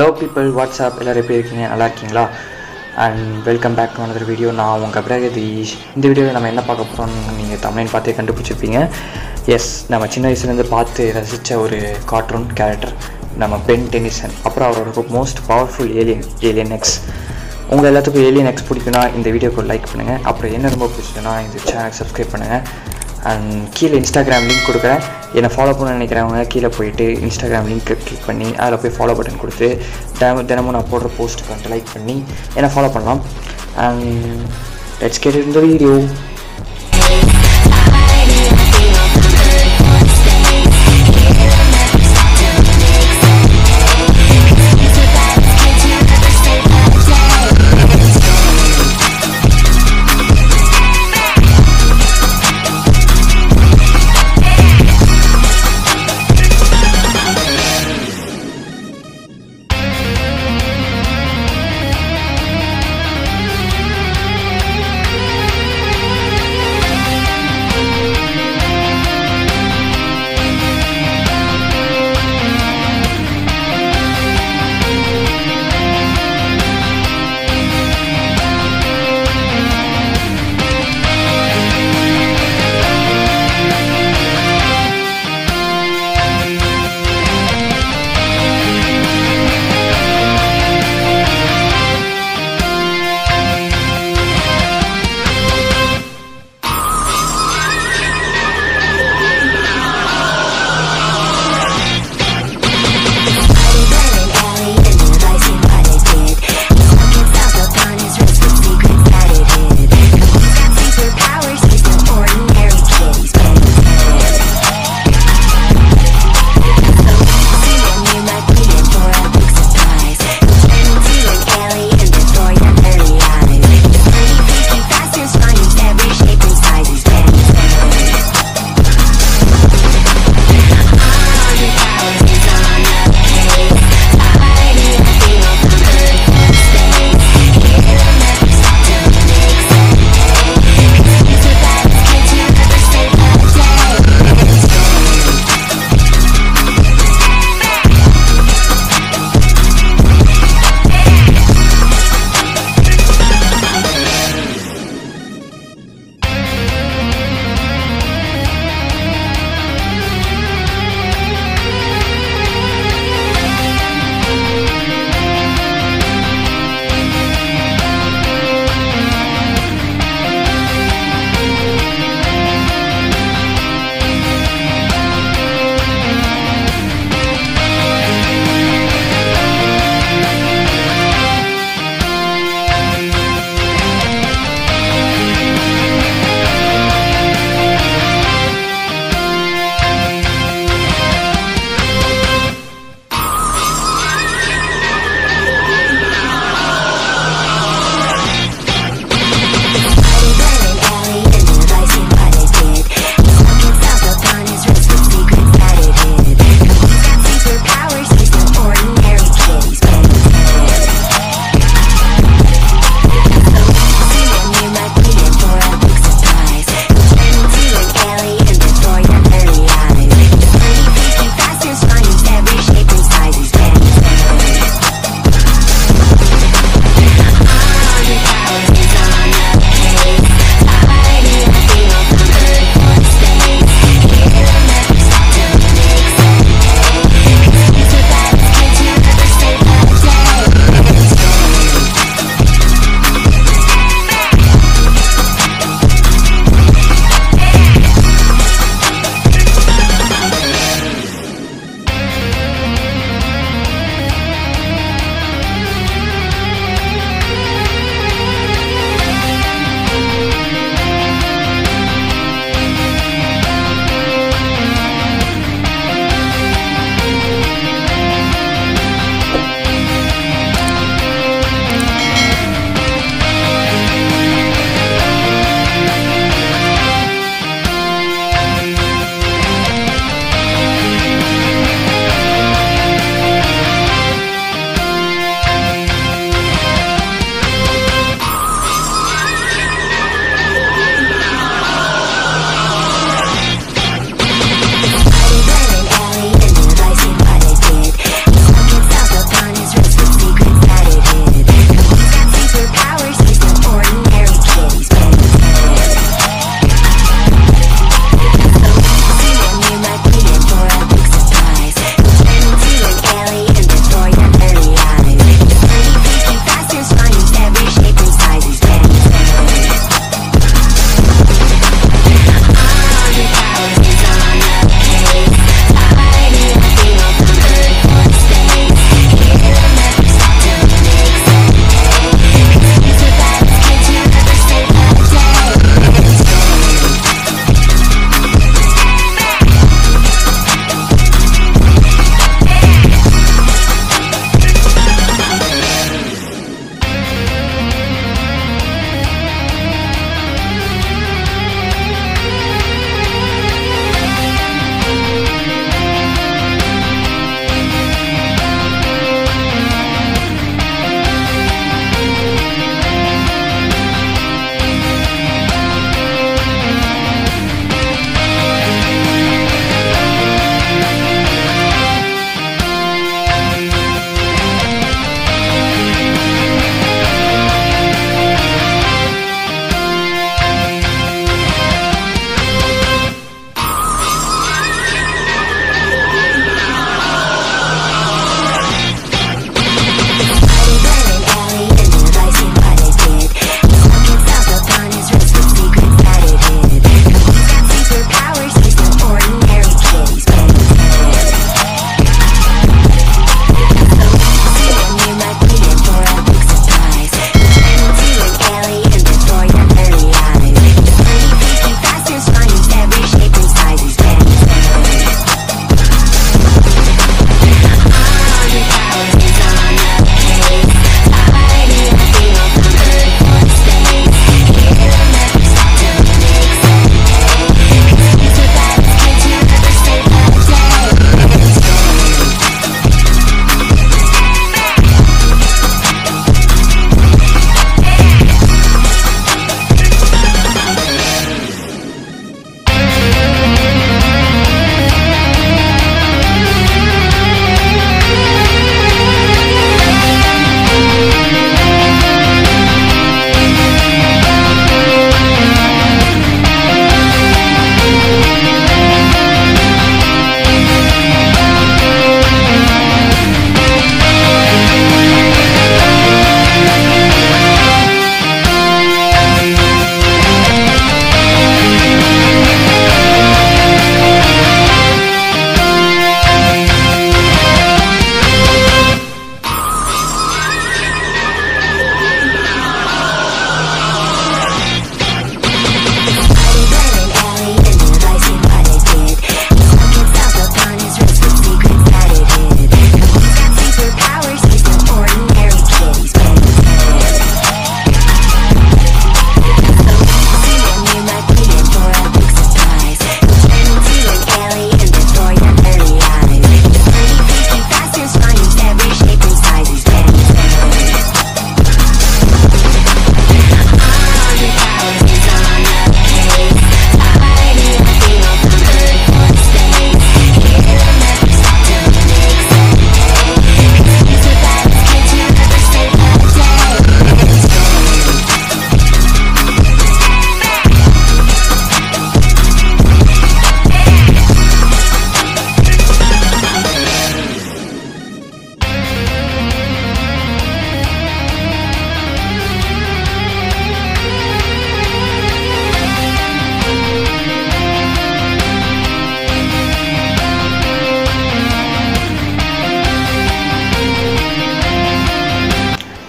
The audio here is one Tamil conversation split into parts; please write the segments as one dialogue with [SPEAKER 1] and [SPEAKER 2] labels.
[SPEAKER 1] ஹலோ பீப்புள் வாட்ஸ்அப் எல்லோரும் எப்படி இருக்கீங்க நல்லா இருக்கீங்களா and welcome back to another video நான் உங்கள் பிரகதீஷ் இந்த வீடியோவில் நம்ம என்ன பார்க்க போகிறோம்னு நீங்கள் தமிழ் பார்த்தே கண்டுபிடிச்சிருப்பீங்க எஸ் நம்ம சின்ன வயசுலேருந்து பார்த்து ரசித்த ஒரு கார்ட்டூன் கேரக்டர் நம்ம பென் டெனிசன் அப்புறம் அவரோட most powerful alien alien X உங்கள் எல்லாத்துக்கும் ஏலியன் எக்ஸ் பிடிக்குன்னா இந்த வீடியோக்கு லைக் பண்ணுங்கள் அப்புறம் என்ன ரொம்ப பிடிச்சதுன்னா இந்த சேனல் சப்ஸ்கிரைப் பண்ணுங்கள் அண்ட் கீழே இன்ஸ்டாகிராம் லிங்க் கொடுக்குறேன் என்னை ஃபாலோ பண்ண நினைக்கிறவங்க கீழே போயிட்டு இன்ஸ்டாகிராம் லிங்க் கிளிக் பண்ணி அதில் போய் ஃபாலோ பட்டன் கொடுத்து தினமும் தினமும் நான் போடுற போஸ்ட்டுக்கு வந்துட்டு லைக் பண்ணி என்னை ஃபாலோ பண்ணலாம் அண்ட் லெட்ஸ் கெட் இந்த வீடியோ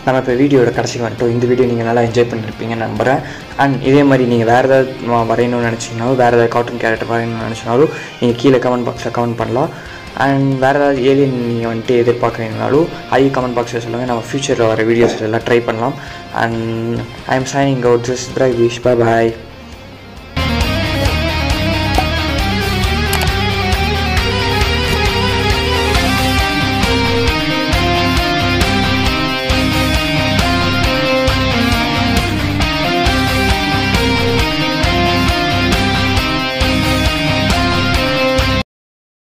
[SPEAKER 1] நம்ம இப்போ வீடியோட கடைசிக்கு வந்துட்டோம் இந்த வீடியோ நீங்கள் நல்லா என்ஜாய் பண்ணியிருப்பீங்கன்னு நம்புகிறேன் அண்ட் இதே மாதிரி நீங்கள் வேறு ஏதாவது வ- வரையணும்னு நினச்சிங்கனாலும் வேறு ஏதாவது கார்ட்டூன் கேரக்டர் வரையணும்னு நினச்சினாலும் நீங்கள் கீழே கமெண்ட் பாக்ஸில் கமெண்ட் பண்ணலாம் அண்ட் வேறு ஏதாவது ஏலியன் நீங்கள் வந்துட்டு எதிர்பார்க்குறீங்கனாலும் அதையும் கமெண்ட் பாக்ஸில் சொல்லுங்கள் நம்ம ஃப்யூச்சரில் வர வீடியோஸ் எல்லாம் ட்ரை பண்ணலாம் and I am signing out just பிரை விஷ் பாய்